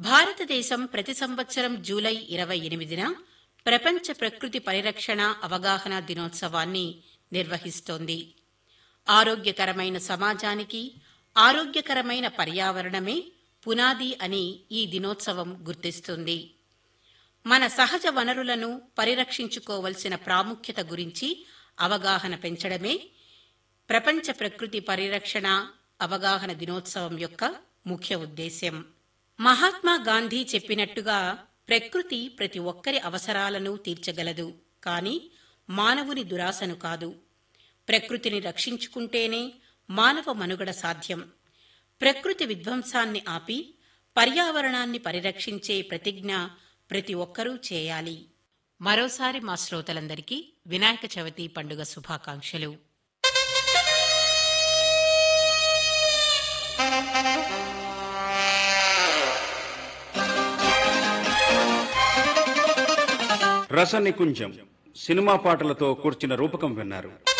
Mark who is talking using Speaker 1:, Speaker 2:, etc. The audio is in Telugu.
Speaker 1: భారతదేశం ప్రతి సంవత్సరం జూలై ఇరవై ఎనిమిదిన ప్రపంచ ప్రకృతి పరిరక్షణ అవగాహన దినోత్సవాన్ని నిర్వహిస్తోంది ఆరోగ్యకరమైన సమాజానికి ఆరోగ్యకరమైన పర్యావరణమే పునాది అని ఈ దినోత్సవం గుర్తిస్తుంది మన సహజ వనరులను పరిరక్షించుకోవలసిన ప్రాముఖ్యత గురించి అవగాహన పెంచడమే ప్రపంచ ప్రకృతి పరిరక్షణ అవగాహన దినోత్సవం యొక్క ముఖ్య ఉద్దేశ్యం మహాత్మా గాంధీ చెప్పినట్టుగా ప్రకృతి ప్రతి ఒక్కరి అవసరాలను తీర్చగలదు కాని మానవుని దురాశను కాదు ప్రకృతిని రక్షించుకుంటేనే మానవ మనుగడ సాధ్యం ప్రకృతి విధ్వంసాన్ని ఆపి పర్యావరణాన్ని పరిరక్షించే ప్రతిజ్ఞ ప్రతి ఒక్కరూ చేయాలి మరోసారి మా శ్రోతలందరికీ వినాయక చవితి పండుగ శుభాకాంక్షలు
Speaker 2: రసనికుంజం సినిమా పాటలతో కూర్చిన రూపకం విన్నారు